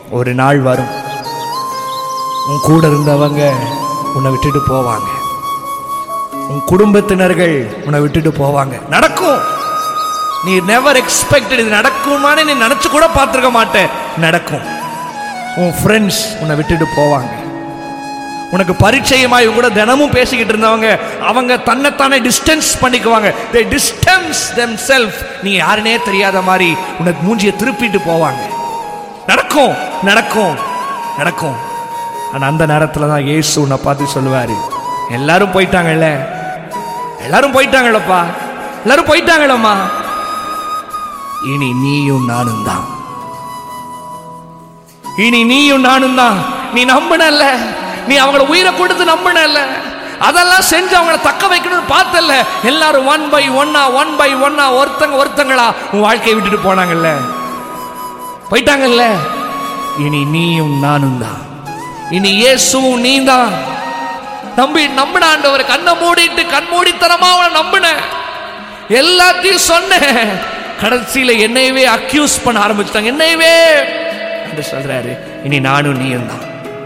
ஒரு நாள் வரும் உன் கூட இருந்தவங்க உன்னை விட்டுட்டு போவாங்க உன் குடும்பத்தினர்கள் உன்னை விட்டுட்டு போவாங்க நடக்கும் நீ நெவர் எக்ஸ்பெக்டட் இது நடக்குமான்னு நீ நினைச்சு கூட பார்த்துருக்க மாட்டே நடக்கும் உன் ஃப்ரெண்ட்ஸ் உன்னை விட்டுட்டு போவாங்க உனக்கு பரிச்சயமாய் கூட தினமும் பேசிக்கிட்டு இருந்தவங்க அவங்க தன்னைத்தானே டிஸ்டன்ஸ் பண்ணிக்குவாங்க தே டிஸ்டன்ஸ் தெம் செல்ஃப் நீ யாருனே தெரியாத மாதிரி உனக்கு மூஞ்சியை திருப்பிட்டு போவாங்க நடக்கும் நடக்கும் நடக்கும் ஆனா அந்த நேரத்துல தான் இயேசு உன்னை பார்த்து சொல்லுவாரு எல்லாரும் போயிட்டாங்கல்ல எல்லாரும் போயிட்டாங்களப்பா எல்லாரும் போயிட்டாங்களம்மா இனி நீயும் நானும் தான் இனி நீயும் நானும் தான் நீ நம்பினல்ல நீ அவங்கள உயிரை கொடுத்து நம்பினல்ல அதெல்லாம் செஞ்சு அவங்கள தக்க வைக்கணும்னு பார்த்தல்ல எல்லாரும் ஒன் பை ஒன்னா ஒன் பை ஒன்னா ஒருத்தங்க ஒருத்தங்களா உன் வாழ்க்கையை விட்டுட்டு போனாங்கல்ல போயிட்டாங்கல்ல இனி நீயும் நானும் தான் இனி இயேசுவும் நீ தான் நம்பி நம்பின ஆண்டவர் கண்ணை மூடிட்டு கண்மூடித்தனமா அவனை நம்பின எல்லாத்தையும் சொன்னேன் கடைசியில என்னையவே அக்யூஸ் பண்ண ஆரம்பிச்சிட்டாங்க என்னையவே என்று சொல்றாரு இனி நானும் நீயும் தான்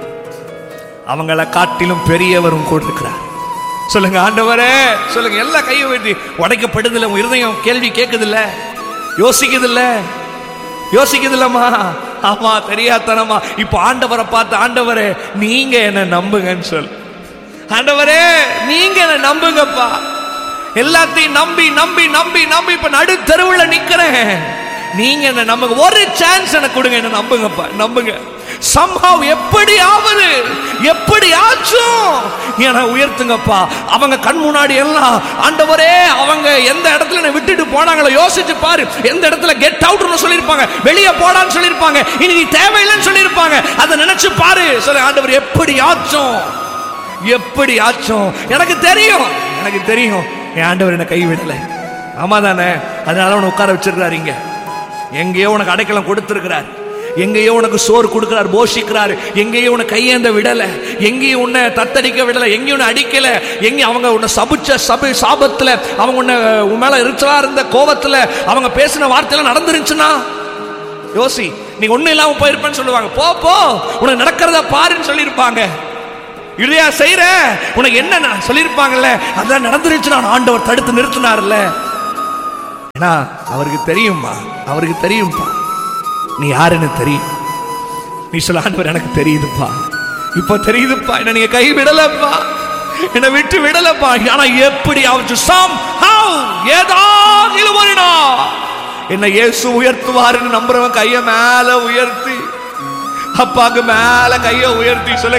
அவங்கள காட்டிலும் பெரியவரும் கூட இருக்கிறார் சொல்லுங்க ஆண்டவரே சொல்லுங்க எல்லா கையும் வெட்டி உடைக்கப்படுதில்ல உன் இருதயம் கேள்வி கேட்குதில்ல யோசிக்குதில்ல யோசிக்குதில்லம்மா ஆமா தெரியாதனமா இப்போ ஆண்டவரை பார்த்து ஆண்டவரே நீங்க என்ன நம்புங்கன்னு சொல் ஆண்டவரே நீங்க என்ன நம்புங்கப்பா எல்லாத்தையும் நம்பி நம்பி நம்பி நம்பி இப்ப நடு தெருவுல நிக்கிறேன் நீங்க என்ன நம்புங்க ஒரு சான்ஸ் எனக்கு கொடுங்க என்ன நம்புங்கப்பா நம்புங்க சம்பவம் எப்படியாவது எப்படி ஆச்சும் என உயர்த்துங்கப்பா அவங்க கண் முன்னாடி எல்லாம் ஆண்டவரே அவங்க எந்த இடத்துல என்னை விட்டுட்டு போனாங்களோ யோசிச்சு பாரு எந்த இடத்துல கெட் அவுட்னு சொல்லியிருப்பாங்க வெளியே போடான்னு சொல்லியிருப்பாங்க இனி நீ தேவையில்லைன்னு சொல்லியிருப்பாங்க அதை நினைச்சு பாரு சொல்ல ஆண்டவர் எப்படி ஆச்சும் எப்படி ஆச்சும் எனக்கு தெரியும் எனக்கு தெரியும் என் ஆண்டவர் என்னை கைவிடலை ஆமா தானே அதனால உன்னை உட்கார வச்சிருக்கிறாரு இங்க எங்கேயோ உனக்கு அடைக்கலம் கொடுத்திருக்கிறார் எங்கேயோ உனக்கு சோறு கொடுக்கிறார் போஷிக்கிறார் எங்கேயோ உன்னை கையேந்த விடல எங்கேயும் உன்னை தத்தடிக்க விடல எங்கேயும் உன்னை அடிக்கல எங்க அவங்க உன்னை சபிச்ச சபை சாபத்துல அவங்க உன்னை உன் மேல எரிச்சலா இருந்த கோவத்துல அவங்க பேசின வார்த்தையெல்லாம் நடந்துருந்துச்சுன்னா யோசி நீ ஒண்ணும் இல்லாம போயிருப்பேன்னு சொல்லுவாங்க போ போ உனக்கு நடக்கிறத பாருன்னு சொல்லியிருப்பாங்க இல்லையா செய்யற உனக்கு என்ன நான் சொல்லியிருப்பாங்கல்ல அதெல்லாம் நடந்துருச்சு நான் ஆண்டவர் தடுத்து நிறுத்தினார்ல ஏன்னா அவருக்கு தெரியும்மா அவருக்கு தெரியும்பா நீ யாருன்னு தெரியும் நீ சொல்ல ஆண்டவர் எனக்கு தெரியுதுப்பா இப்ப தெரியுதுப்பா என்ன நீங்க கை விடலப்பா என்னை விட்டு விடலப்பா ஆனா எப்படி ஆச்சு சம் ஹவ் ஏதாகிலும் ஒரு நாள் என்னை இயேசு உயர்த்துவாருன்னு நம்புறவன் கையை மேல உயர்த்தி அப்பாக்கு மேல கையை உயர்த்தி சொல்ல